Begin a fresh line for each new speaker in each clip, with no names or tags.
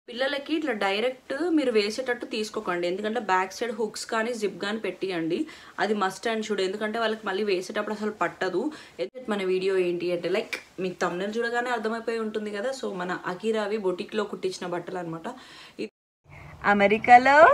పిల్లలకి ఇట్లా డైరెక్ట్ మీరు వేసేటట్టు తీసుకోకండి ఎందుకంటే బ్యాక్ సైడ్ హుక్స్ కానీ జిప్ కానీ పెట్టియండి అది మస్ట్ అండ్ చూడు ఎందుకంటే వాళ్ళకి మళ్ళీ వేసేటప్పుడు అసలు పట్టదు అయితే మన వీడియో ఏంటి అంటే లైక్ మీకు తమ్నెల్ చూడగానే అర్థమైపోయి ఉంటుంది కదా సో మన అకిరావి బొటిక్లో కుట్టించిన బట్టలు అనమాట అమెరికాలో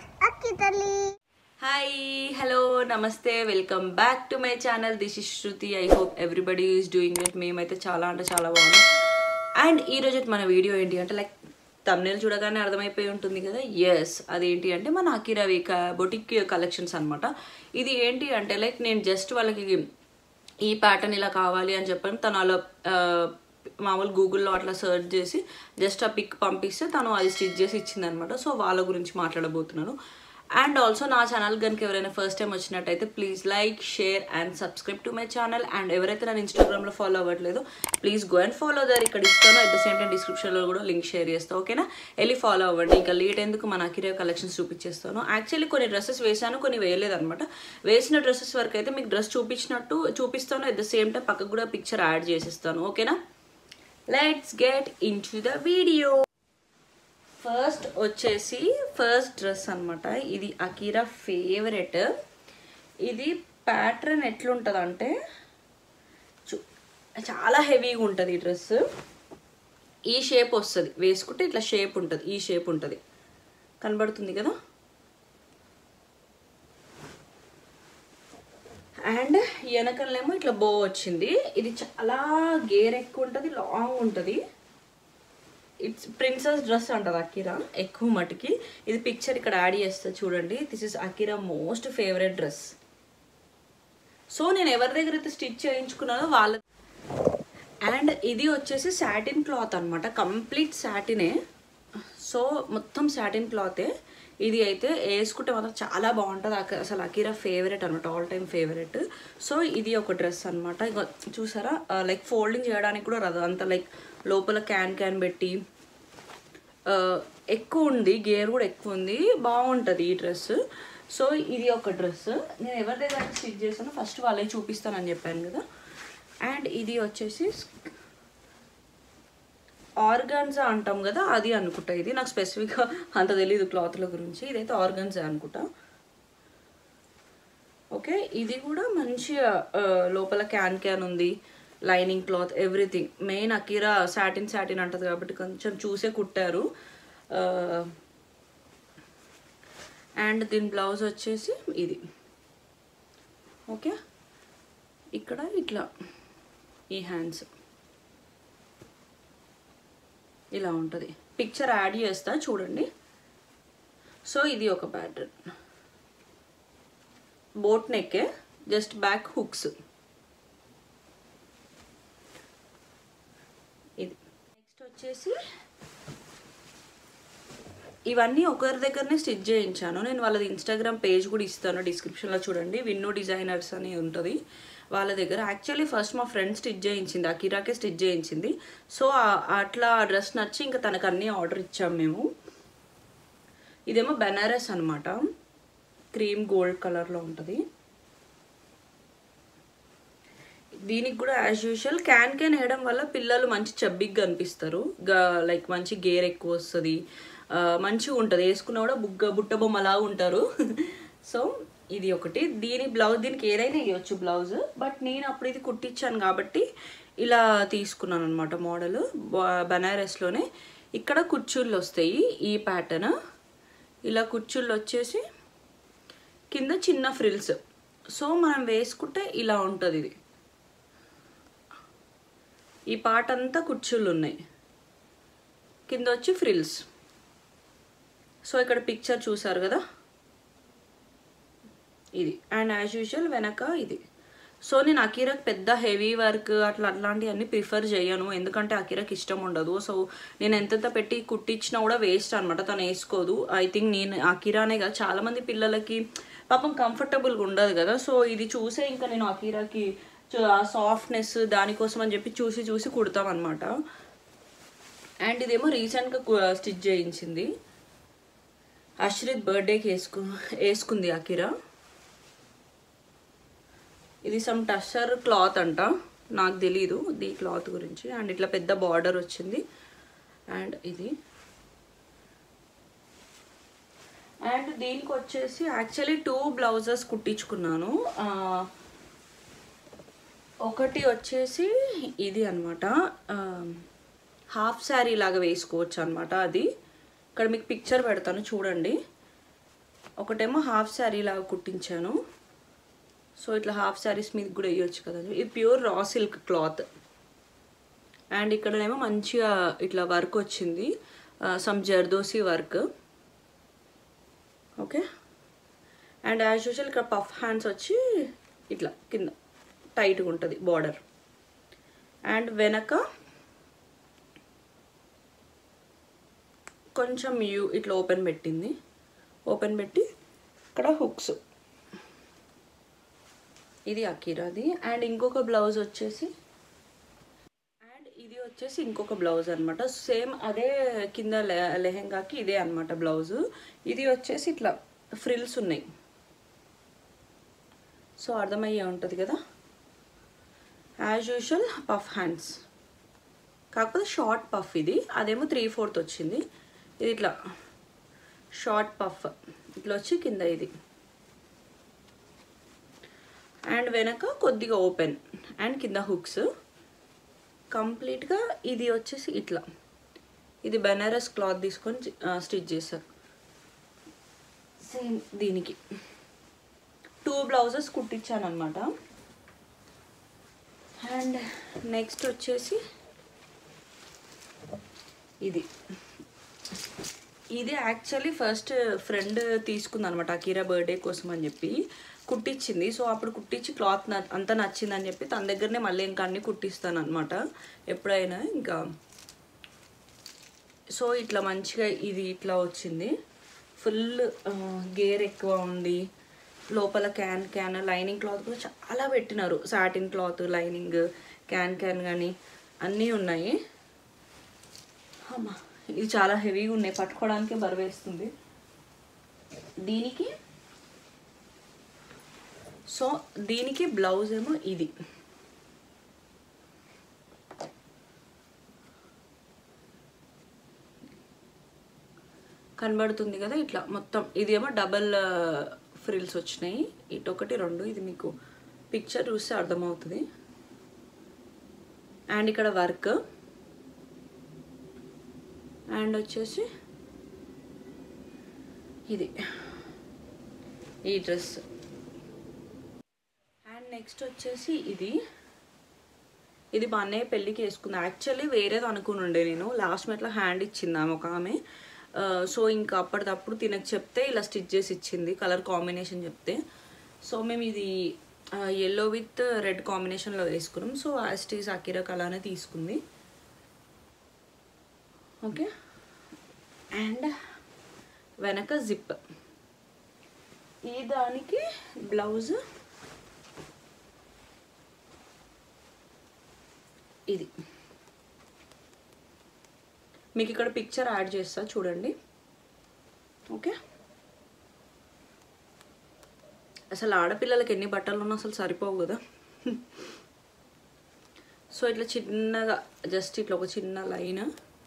హాయ్ హలో నమస్తే welcome back to my channel this is Shruti I hope everybody is doing it మేమైతే చాలా అంటే చాలా బాగున్నాం అండ్ ఈ రోజు మన వీడియో ఏంటి అంటే లైక్ తమ్నేల్ చూడగానే అర్థమైపోయి ఉంటుంది కదా ఎస్ అదేంటి అంటే మన అకిరవి బొటిక్ కలెక్షన్స్ అనమాట ఇది ఏంటి అంటే లైక్ నేను జస్ట్ వాళ్ళకి ఈ ప్యాటర్న్ ఇలా కావాలి అని చెప్పాను తను అలా ఆ, మామూలు గూగుల్లో అట్లా సెర్చ్ చేసి జస్ట్ ఆ పిక్ పంపిస్తే తను అది స్టిచ్ చేసి ఇచ్చింది అనమాట సో వాళ్ళ గురించి మాట్లాడబోతున్నాను అండ్ ఆల్సో నా ఛానల్ కనుక ఎవరైనా ఫస్ట్ టైం వచ్చినట్టయితే please like share and subscribe to my channel and ఎవరైతే నన్ను ఇన్స్టాగ్రామ్లో ఫాలో అవ్వట్లేదు please go and follow there ఇక్కడ ఇస్తాను అట్ ద సేమ్ టైం డిస్క్రిప్షన్లో కూడా లింక్ షేర్ చేస్తాను ఓకేనా వెళ్ళి ఫాలో అవ్వండి ఇంకా లేట్ ఎందుకు మన అకిరే కలెక్షన్స్ చూపించేస్తాను యాక్చువల్లీ కొన్ని డ్రెస్సెస్ వేసాను కొన్ని వేయలేదన్నమాట వేసిన డ్రెస్సెస్ వరకు అయితే మీకు డ్రెస్ చూపించినట్టు చూపిస్తాను అట్ ద సేమ్ టైం పక్కకు కూడా పిక్చర్ యాడ్ చేసేస్తాను ఓకేనా let's get into the video first వచ్చేసి ఫస్ట్ డ్రెస్ అన్నమాట ఇది అకీరా ఫేవరెట్ ఇది ప్యాటర్న్ ఎట్లుంటుంది అంటే చు- చాలా హెవీగా ఉంటుంది ఈ డ్రెస్ ఈ షేప్ వస్తుంది వేసుకుంటే ఇట్లా షేప్ ఉంటుంది ఈ షేప్ ఉంటుంది కనబడుతుంది కదా అండ్ వెనకలేమో ఇట్లా బో వచ్చింది ఇది చాలా గేర్ ఎక్కువ ఉంటుంది లాంగ్ ఉంటుంది ఇట్స్ ప్రిన్సెస్ డ్రెస్ అంటది అకిరా ఎక్కువ మటుకి ఇది పిక్చర్ ఇక్కడ యాడ్ చేస్తా చూడండి this is Akira most favourite dress so నేను ఎవరి దగ్గర అయితే స్టిచ్ చేయించుకున్నానో వాళ్ళ అండ్ ఇది వచ్చేసి సాటిన్ క్లాత్ అనమాట కంప్లీట్ సాటినే సో మొత్తం సాటిన్ క్లాతే ఇది అయితే వేసుకుంటే మాత్రం చాలా బాగుంటుంది అక- అసలు అకీరా ఫేవరెట్ అనమాట ఆల్ టైమ్ ఫేవరెట్ సో ఇది ఒక డ్రెస్ అనమాట ఇక చూసారా లైక్ ఫోల్డింగ్ చేయడానికి కూడా రాదు అంత లైక్ లోపల క్యాన్ క్యాన్ పెట్టి ఆ, ఎక్కువ ఉంది గేర్ కూడా ఎక్కువ ఉంది బాగుంటుంది ఈ డ్రెస్ సో ఇది ఒక డ్రెస్ నేను ఎవరి దగ్గర స్టిచ్ చేస్తానో ఫస్ట్ వాళ్ళే చూపిస్తానని చెప్పాను కదా అండ్ ఇది వచ్చేసి ఆర్గాన్జా అంటాం కదా అది అనుకుంటా ఇది నాకు స్పెసిఫిక్గా అంత తెలియదు క్లాత్ల గురించి ఇదైతే ఆర్గాన్జా అనుకుంటా ఓకే ఇది కూడా మంచిగా ఆ, లోపల క్యాన్ క్యాన్ ఉంది lining cloth everything main Akira satin satin అంటది కాబట్టి కొంచెం చూసే కుట్టారు అండ్ దీని బ్లౌజ్ వచ్చేసి ఇది ఓకే ఇక్కడ ఇట్లా ఈ హ్యాండ్స్ ఇలా ఉంటుంది పిక్చర్ యాడ్ చేస్తా చూడండి సో ఇది ఒక ప్యాటర్న్ బోట్ నెక్కే జస్ట్ బ్యాక్ హుక్స్ ఇది నెక్స్ట్ వచ్చేసి ఇవన్నీ ఒకరి దగ్గరనే స్టిచ్ చేయించాను నేను వాళ్ళది ఇన్స్టాగ్రామ్ పేజ్ కూడా ఇస్తాను డిస్క్రిప్షన్లో చూడండి విన్నో డిజైనర్స్ అని ఉంటుంది వాళ్ళ దగ్గర యాక్చువల్లీ ఫస్ట్ మా ఫ్రెండ్ స్టిచ్ చేయించింది అకిరాకే స్టిచ్ చేయించింది సో ఆ- అట్లా ఆ డ్రెస్ నచ్చి ఇంకా తనకు అన్నీ ఆర్డర్ ఇచ్చాం మేము ఇదేమో బెనారస్ అనమాట క్రీమ్ గోల్డ్ కలర్లో ఉంటుంది దీనికి కూడా యాజ్ యూజువల్ క్యాన్ క్యాన్ వేయడం వల్ల పిల్లలు మంచి చబ్బిగ్గా అనిపిస్తారు లైక్ మంచి గేర్ ఎక్కువ వస్తుంది మంచిగా ఉంటుంది వేసుకున్నా కూడా బుగ్గ బుట్ట బొమ్మలా ఉంటారు సో ఇది ఒకటి దీని బ్లౌజ్ దీనికి ఏదైనా ఇవ్వచ్చు బ్లౌజ్ బట్ నేను అప్పుడు ఇది కుట్టించాను కాబట్టి ఇలా తీసుకున్నాను అనమాట మోడల్ బనారస్లోనే ఇక్కడ కుర్చీళ్ళు వస్తాయి ఈ ప్యాటర్న్ ఇలా కుర్చీళ్ళు వచ్చేసి కింద చిన్న ఫ్రిల్స్ సో మనం వేసుకుంటే ఇలా ఉంటుంది ఇది ఈ పాట అంతా కుర్చీలు ఉన్నాయి కింద వచ్చి ఫ్రిల్స్ సో ఇక్కడ పిక్చర్ చూసారు కదా ఇది అండ్ యాజ్ యూజువల్ వెనక ఇది సో నేను అకీరాకి పెద్ద హెవీ వర్క్ అట్లా అట్లాంటివన్నీ ప్రిఫర్ చేయను ఎందుకంటే అకీరాకి ఇష్టం ఉండదు సో నేను ఎంతెంత పెట్టి కుట్టించినా కూడా వేస్ట్ అనమాట తను వేసుకోదు ఐ థింక్ నేను అకీరానే కదా చాలా మంది పిల్లలకి పాపం కంఫర్టబుల్గా ఉండదు కదా సో ఇది చూసే ఇంకా నేను అకీరాకి ఆ సాఫ్ట్నెస్ దానికోసం అని చెప్పి చూసి చూసి కుడతాం అనమాట అండ్ ఇదేమో రీసెంట్గా స్టిచ్ చేయించింది అశ్రిత్ బర్త్డేకి వేసుకు వేసుకుంది అకిరా ఇది సమ్ టస్సర్ క్లాత్ అంట నాకు తెలీదు ఈ క్లాత్ గురించి అండ్ ఇట్లా పెద్ద బార్డర్ వచ్చింది అండ్ ఇది దీనికి వచ్చేసి యాక్చువల్లీ టూ బ్లౌజెస్ కుట్టించుకున్నాను ఆ, ఒకటి వచ్చేసి ఇది అనమాట హాఫ్ శారీ లాగా వేసుకోవచ్చు అనమాట అది ఇక్కడ మీకు పిక్చర్ పెడతాను చూడండి ఒకటేమో హాఫ్ శారీ లాగా కుట్టించాను సో ఇట్లా హాఫ్ శారీస్ మీద కూడా వేయొచ్చు కదా ఇది pure raw silk cloth and ఇక్కడనేమో మంచిగా ఇట్లా వర్క్ వచ్చింది some zardozi work okay and as usual ఇక్కడ పఫ్ హ్యాండ్స్ వచ్చి ఇట్లా కింద టైట్గా ఉంటుంది బార్డర్ అండ్ వెనక కొంచెం యూ ఇట్లా ఓపెన్ పెట్టింది ఓపెన్ పెట్టి ఇక్కడ హుక్స్ ఇది అకీరాది అండ్ ఇంకొక బ్లౌజ్ వచ్చేసి అండ్ ఇది వచ్చేసి ఇంకొక బ్లౌజ్ అనమాట సేమ్ అదే కింద లె- లెహెంగాకి ఇదే అనమాట బ్లౌజ్ ఇది వచ్చేసి ఇట్లా ఫ్రిల్స్ ఉన్నాయి సో అర్థమయ్యే ఉంటుంది కదా యాజ్ యూజువల్ పఫ్ హ్యాండ్స్ కాకపోతే షార్ట్ పఫ్ ఇది అదేమో త్రీ ఫోర్త్ వచ్చింది ఇది ఇట్లా షార్ట్ పఫ్ ఇట్లా వచ్చి కింద ఇది అండ్ వెనక కొద్దిగా ఓపెన్ అండ్ కింద హుక్స్ కంప్లీట్గా ఇది వచ్చేసి ఇట్లా ఇది బెనారస్ క్లాత్ తీసుకొని స్టిచ్ చేశారు సేమ్ దీనికి టూ బ్లౌజెస్ కుట్టించాను అనమాట అండ్ నెక్స్ట్ వచ్చేసి ఇది ఇది యాక్చువల్లీ ఫస్ట్ ఫ్రెండ్ తీసుకుంది అనమాట అకీరా బర్త్డే కోసం అని చెప్పి కుట్టించింది సో అప్పుడు కుట్టించి క్లాత్ అంతా నచ్చిందని చెప్పి తన దగ్గరనే మళ్ళీ ఇంకా అన్ని కుట్టిస్తాను అనమాట ఎప్పుడైనా ఇంకా సో ఇట్లా మంచిగా ఇది ఇట్లా వచ్చింది ఫుల్ గేర్ ఎక్కువ ఉంది లోపల క్యాన్ క్యాన్ లైనింగ్ క్లాత్ కూడా చాలా పెట్టినారు satin cloth lining can can కానీ అన్నీ ఉన్నాయి అమ్మా ఇది చాలా హెవీగా ఉన్నాయి పట్టుకోవడానికి బరువేస్తుంది దీనికి సో దీనికి బ్లౌజ్ ఏమో ఇది కనబడుతుంది కదా ఇట్లా మొత్తం ఇది ఏమో డబల్ ఫ్రిల్స్ వచ్చినాయి ఇటు ఒకటి రెండు ఇది మీకు పిక్చర్ చూస్తే అర్థమవుతుంది అండ్ ఇక్కడ వర్క్ అండ్ వచ్చేసి ఇది ఈ డ్రెస్ అండ్ నెక్స్ట్ వచ్చేసి ఇది ఇది మా అన్నయ్య పెళ్ళికి వేసుకుంది యాక్చువల్లీ వేరేది అనుకుని ఉండే నేను లాస్ట్ మెట్లో హ్యాండ్ ఇచ్చింది ఆమె ఒక ఆమె ఆ, సో ఇంకా అప్పటిదప్పుడు తినకు చెప్తే ఇలా స్టిచ్ చేసి ఇచ్చింది కలర్ కాంబినేషన్ చెప్తే సో మేము ఇది ఎల్లో విత్ రెడ్ కాంబినేషన్లో వేసుకున్నాం సో యాస్టీస్ అకిరా కలర్నే తీసుకుంది ఓకే అండ్ వెనక జిప్ ఈ దానికి బ్లౌజ్ ఇది మీకు ఇక్కడ పిక్చర్ యాడ్ చేస్తా చూడండి ఓకే అసలు ఆడపిల్లలకి ఎన్ని బట్టలు ఉన్నా అసలు సరిపోవు కదా సో ఇట్లా చిన్నగా జస్ట్ ఇట్లా ఒక చిన్న లైన్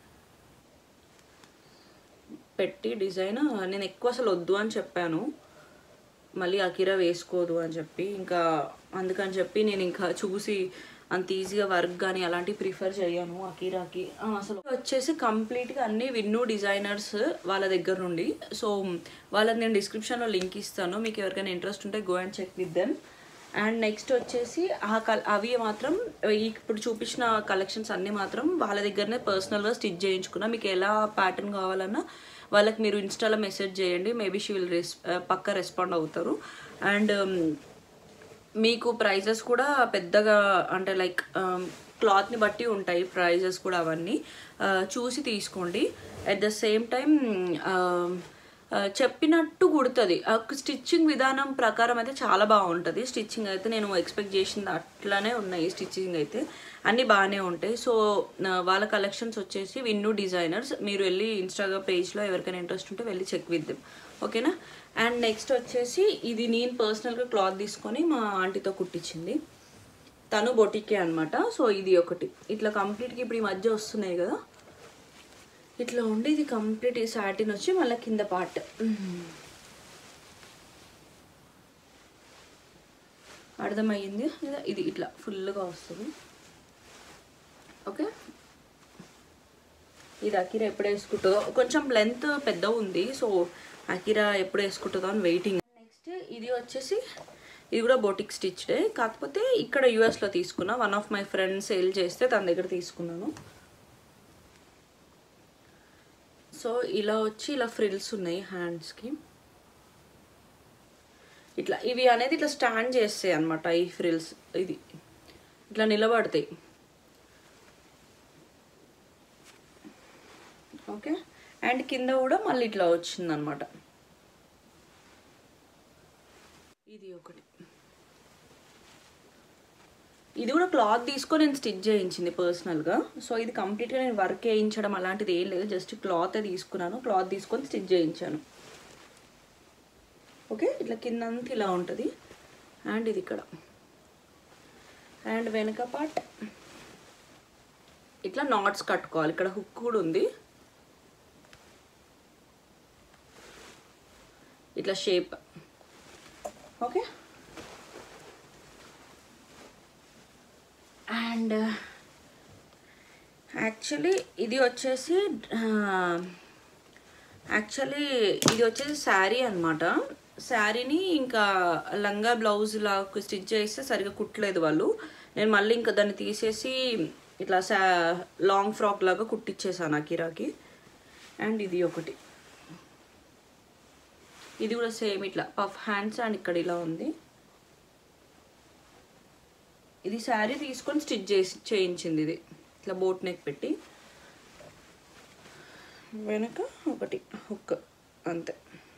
పెట్టి డిజైన్ నేను ఎక్కువ అసలు వద్దు అని చెప్పాను మళ్ళీ అకిరా వేసుకోదు అని చెప్పి ఇంకా అందుకని చెప్పి నేను ఇంకా చూసి అంత ఈజీగా వర్క్ కానీ అలాంటివి ప్రిఫర్ చేయను అకీరాకి ఆ, అసలు వచ్చేసి కంప్లీట్గా అన్ని విన్ను డిజైనర్స్ వాళ్ళ దగ్గర నుండి సో వాళ్ళది నేను డిస్క్రిప్షన్లో లింక్ ఇస్తాను మీకు ఎవరికైనా ఇంట్రెస్ట్ ఉంటే go and check with them and next వచ్చేసి ఆ కల్ అవి మాత్రం ఈ ఇప్పుడు చూపించిన కలెక్షన్స్ అన్నీ మాత్రం వాళ్ళ దగ్గరనే పర్సనల్గా స్టిచ్ చేయించుకున్నా మీకు ఎలా ప్యాటర్న్ కావాలన్నా వాళ్ళకి మీరు ఇన్స్టాలో మెసేజ్ చేయండి మేబీ షీ విల్ రెస్ పక్క రెస్పాండ్ అవుతారు అండ్ మీకు ప్రైజెస్ కూడా పెద్దగా అంటే లైక్ క్లాత్ని బట్టి ఉంటాయి ప్రైజెస్ కూడా అవన్నీ ఆ, చూసి తీసుకోండి అట్ ద సేమ్ టైం చెప్పినట్టు కుడుతుంది స్టిచ్చింగ్ విధానం ప్రకారం అయితే చాలా బాగుంటుంది స్టిచ్చింగ్ అయితే నేను ఎక్స్పెక్ట్ చేసింది అట్లానే ఉన్నాయి స్టిచ్చింగ్ అయితే అన్నీ బాగానే ఉంటాయి సో వాళ్ళ కలెక్షన్స్ వచ్చేసి విన్ను డిజైనర్స్ మీరు వెళ్ళి ఇన్స్టాగ్రామ్ పేజ్లో ఎవరికైనా ఇంట్రెస్ట్ ఉంటే వెళ్ళి చెక్ విద్దాం ఓకేనా అండ్ నెక్స్ట్ వచ్చేసి ఇది నేను పర్సనల్గా క్లాత్ తీసుకొని మా ఆంటీతో కుట్టించింది తను బొటికే అనమాట సో ఇది ఒకటి ఇట్లా కంప్లీట్గా ఇప్పుడు ఈ మధ్య వస్తున్నాయి కదా ఇట్లా ఉండి ఇది కంప్లీట్ ఈ సాటిన్ వచ్చి మళ్ళీ కింద పార్ట్ అర్థమయ్యింది లేదా ఇది ఇట్లా ఫుల్గా వస్తుంది ఓకే ఇది అకిరా ఎప్పుడు వేసుకుంటుందో కొంచెం లెంత్ పెద్ద ఉంది సో అకిరా ఎప్పుడు వేసుకుంటుందో అని వెయిటింగ్ నెక్స్ట్ ఇది వచ్చేసి ఇది కూడా బోటిక్ స్టిచ్డే కాకపోతే ఇక్కడ యూఎస్లో తీసుకున్నా one of my friends sale చేస్తే తన దగ్గర తీసుకున్నాను సో ఇలా వచ్చి ఇలా ఫ్రిల్స్ ఉన్నాయి హ్యాండ్స్కి ఇట్లా ఇవి అనేది ఇట్లా స్టాండ్ చేస్తాయి అనమాట ఈ ఫ్రిల్స్ ఇది ఇట్లా నిలబడతాయి ఓకే అండ్ కింద కూడా మళ్ళీ ఇట్లా వచ్చిందనమాట ఇది ఒకటి ఇది కూడా క్లాత్ తీసుకొని నేను స్టిచ్ చేయించింది పర్సనల్గా సో ఇది కంప్లీట్గా నేను వర్క్ వేయించడం అలాంటిది ఏం లేదు జస్ట్ క్లాత్ తీసుకున్నాను క్లాత్ తీసుకొని స్టిచ్ చేయించాను ఓకే ఇట్లా కిందంతా ఇలా ఉంటుంది అండ్ ఇది ఇక్కడ అండ్ వెనక పార్ట్ ఇట్లా నాట్స్ కట్టుకోవాలి ఇక్కడ హుక్ కూడా ఉంది ఇట్లా షేప్ ఓకే అండ్ యాక్చువల్లీ ఇది వచ్చేసి యాక్చువల్లీ ఇది వచ్చేసి శారీ అనమాట శారీని ఇంకా లంగా బ్లౌజ్ లా స్టిచ్ చేస్తే సరిగా కుట్టలేదు వాళ్ళు నేను మళ్ళీ ఇంకా దాన్ని తీసేసి ఇట్లా శా లాంగ్ ఫ్రాక్ లాగా కుట్టించేసాను అకిరాకి అండ్ ఇది ఒకటి ఇది కూడా సేమ్ ఇట్లా పఫ్ హ్యాండ్స్ అండ్ ఇక్కడ ఇలా ఉంది ఇది శారీ తీసుకొని స్టిచ్ చేసి చేయించింది ఇది ఇట్లా బోట్ నెక్ పెట్టి వెనక ఒకటి హుక్ అంతే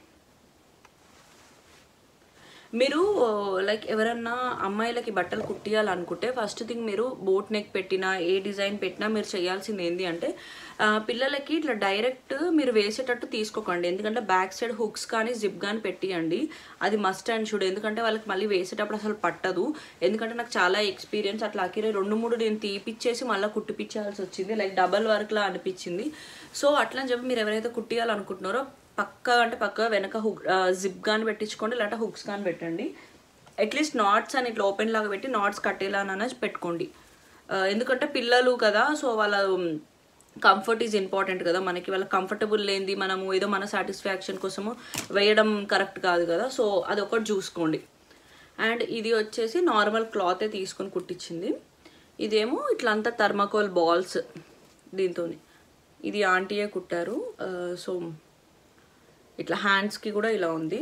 మీరు లైక్ ఎవరన్నా అమ్మాయిలకి బట్టలు కుట్టియాలనుకుంటే ఫస్ట్ థింగ్ మీరు బోట్ నెక్ పెట్టినా ఏ డిజైన్ పెట్టినా మీరు చేయాల్సింది ఏంటి అంటే ఆ, పిల్లలకి ఇట్లా డైరెక్ట్ మీరు వేసేటట్టు తీసుకోకండి ఎందుకంటే బ్యాక్ సైడ్ హుక్స్ కానీ జిప్ కానీ పెట్టియండి అది మస్ట్ అండ్ షుడ్ ఎందుకంటే వాళ్ళకి మళ్ళీ వేసేటప్పుడు అసలు పట్టదు ఎందుకంటే నాకు చాలా ఎక్స్పీరియన్స్ అట్లా అకిరే రెండు మూడు నేను తీపిచ్చేసి మళ్ళీ కుట్టిపించాల్సి వచ్చింది లైక్ డబల్ వర్క్లా అనిపించింది సో అట్లా అని చెప్పి మీరు ఎవరైతే కుట్టియాలనుకుంటున్నారో పక్క అంటే పక్క వెనక హుక్ జిప్ కానీ పెట్టించుకోండి లేదంటే హుక్స్ కానీ పెట్టండి అట్లీస్ట్ నాట్స్ అని ఇట్లా ఓపెన్ లాగా పెట్టి నాట్స్ కట్టేలానైనా పెట్టుకోండి ఆ, ఎందుకంటే పిల్లలు కదా సో వాళ్ళ కంఫర్ట్ ఈజ్ ఇంపార్టెంట్ కదా మనకి వాళ్ళ కంఫర్టబుల్ లేనిది మనము ఏదో మన సాటిస్ఫాక్షన్ కోసము వేయడం కరెక్ట్ కాదు కదా సో అది ఒకటి చూసుకోండి అండ్ ఇది వచ్చేసి నార్మల్ క్లాతే తీసుకొని కుట్టించింది ఇదేమో ఇట్లా అంతా థర్మాకోల్ బాల్స్ దీంతో ఇది ఆంటీయే కుట్టారు ఆ, సో ఇట్లా హ్యాండ్స్కి కూడా ఇలా ఉంది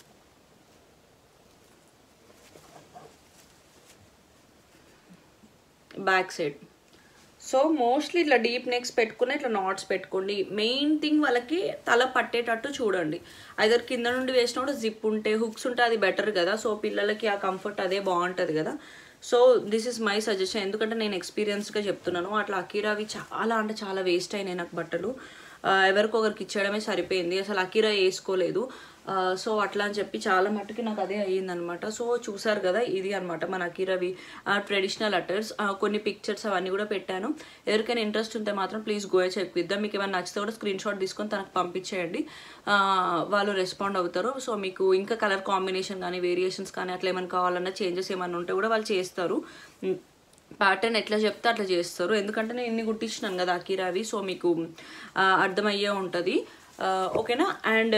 బ్యాక్ సైడ్ సో మోస్ట్లీ ఇట్లా డీప్ నెక్స్ పెట్టుకుని ఇట్లా నాట్స్ పెట్టుకోండి మెయిన్ థింగ్ వాళ్ళకి తల పట్టేటట్టు చూడండి ఐదర్ కింద నుండి వేసినప్పుడు జిప్ ఉంటే హుక్స్ ఉంటే అది బెటర్ కదా సో పిల్లలకి ఆ కంఫర్ట్ అదే బాగుంటుంది కదా so this is my suggestion ఎందుకంటే నేను ఎక్స్పీరియన్స్గా చెప్తున్నాను అట్లా అకీరావి చాలా అంటే చాలా వేస్ట్ అయినాయి నాకు బట్టలు ఆ, ఎవరికొకరికి ఇచ్చేయడమే సరిపోయింది అసలు అకీరా వేసుకోలేదు ఆ, సో అట్లా అని చెప్పి చాలా మట్టుకి నాకు అదే అయ్యిందనమాట సో చూసారు కదా ఇది అనమాట మన అకీరవి ట్రెడిషనల్ అటర్స్ కొన్ని పిక్చర్స్ అవన్నీ కూడా పెట్టాను ఎవరికైనా ఇంట్రెస్ట్ ఉంటే మాత్రం ప్లీజ్ గో చెక్ ఇద్దాం మీకు ఏమైనా నచ్చితే కూడా స్క్రీన్ షాట్ తీసుకొని తనకు పంపించేయండి ఆ, వాళ్ళు రెస్పాండ్ అవుతారు సో మీకు ఇంకా కలర్ కాంబినేషన్ కానీ వేరియేషన్స్ కానీ అట్లా ఏమైనా కావాలన్నా చేంజెస్ ఏమైనా ఉంటే కూడా వాళ్ళు చేస్తారు ఉమ్, ప్యాటర్న్ ఎట్లా చెప్తే అట్లా చేస్తారు ఎందుకంటే నేను ఇన్ని కుట్టించినాను కదా అకీరావి సో మీకు ఆ, అర్థమయ్యే ఉంటుంది ఓకేనా అండ్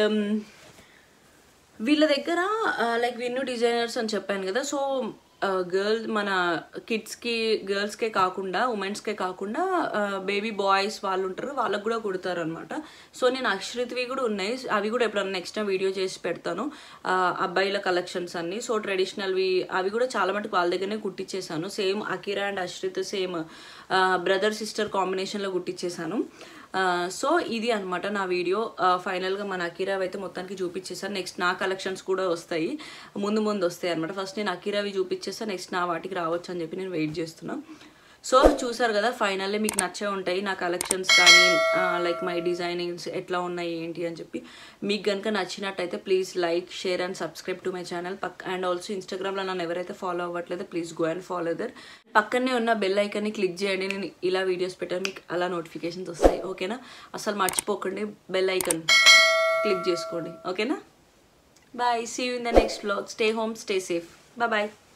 వీళ్ళ దగ్గర లైక్ విన్ను డిజైనర్స్ అని చెప్పాను కదా సో గర్ల్ మన కిడ్స్కి గర్ల్స్కే కాకుండా ఉమెన్స్కే కాకుండా బేబీ బాయ్స్ వాళ్ళు ఉంటారు వాళ్ళకు కూడా కుడతారు అనమాట సో నేను అశ్రిత్వి కూడా ఉన్నాయి అవి కూడా ఎప్పుడన్నా నెక్స్ట్ టైం వీడియో చేసి పెడతాను ఆ, అబ్బాయిల కలెక్షన్స్ అన్ని సో ట్రెడిషనల్వి అవి కూడా చాలా మటుకు వాళ్ళ దగ్గరనే కుట్టించేసాను same Akira and Ashrith same brother sister కాంబినేషన్లో కుట్టించేసాను ఆ, సో ఇది అనమాట నా వీడియో ఆ, ఫైనల్గా మన అకీరావి అయితే మొత్తానికి చూపించేసాను నెక్స్ట్ నా కలెక్షన్స్ కూడా వస్తాయి ముందు ముందు వస్తాయి అనమాట ఫస్ట్ నేను అకీరావి చూపించేస్తాను నెక్స్ట్ నా వాటికి రావచ్చు అని చెప్పి నేను వెయిట్ చేస్తున్నా సో చూసారు కదా ఫైనల్లీ మీకు నచ్చే ఉంటాయి నా కలెక్షన్స్ కానీ లైక్ మై డిజైనింగ్స్ ఎట్లా ఉన్నాయి ఏంటి అని చెప్పి మీకు కనుక నచ్చినట్టయితే please like share and subscribe to my channel పక్ అండ్ ఆల్సో ఇన్స్టాగ్రామ్లో నన్ను ఎవరైతే ఫాలో అవ్వట్లేదో please go and follow there పక్కనే ఉన్న బెల్ ఐకాన్ని క్లిక్ చేయండి నేను ఇలా వీడియోస్ పెట్టాను మీకు అలా నోటిఫికేషన్స్ వస్తాయి ఓకేనా అసలు మర్చిపోకండి బెల్ ఐకాన్ క్లిక్ చేసుకోండి ఓకేనా bye see you in the next vlog stay home stay safe bye bye